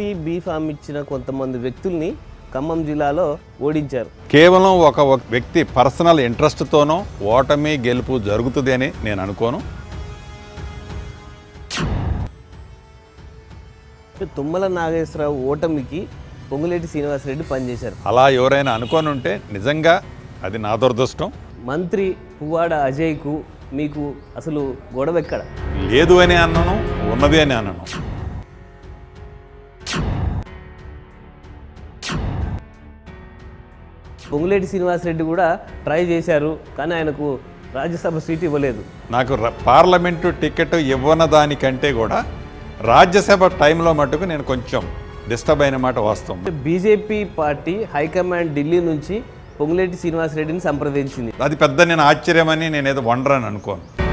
party B form ఇచ్చిన కొంతమంది వ్యక్తుల్ని ఖమ్మం జిల్లాలో ఓడించారు కేవలం ఒక ఒక వ్యక్తి పర్సనల్ ఇంట్రెస్ట్తోనో ఓటమి గెలుపు జరుగుతుంది అని నేను అనుకోను తుమ్మల నాగేశ్వరరావు ఓటమికి పొంగులేటి శ్రీనివాసరెడ్డి పనిచేశారు అలా ఎవరైనా అనుకోని ఉంటే నిజంగా అది నా దురదృష్టం మంత్రి పువ్వాడ అజయ్కు మీకు అసలు గొడవ ఎక్కడ లేదు అని అన్నాను ఉన్నది అని అన్నాను పొంగులేటి శ్రీనివాసరెడ్డి కూడా ట్రై చేశారు కానీ ఆయనకు రాజ్యసభ సీట్ ఇవ్వలేదు నాకు ర- పార్లమెంటు టికెట్ ఇవ్వన దానికంటే కూడా రాజ్యసభ టైంలో మటుకు నేను కొంచెం డిస్టర్బ్ అయిన మాట వాస్తవం బీజేపీ పార్టీ హైకమాండ్ ఢిల్లీ నుంచి పొంగులేటి శ్రీనివాసరెడ్డిని సంప్రదించింది అది పెద్ద నేను ఆశ్చర్యమని నేను ఏదో వండరని అనుకోను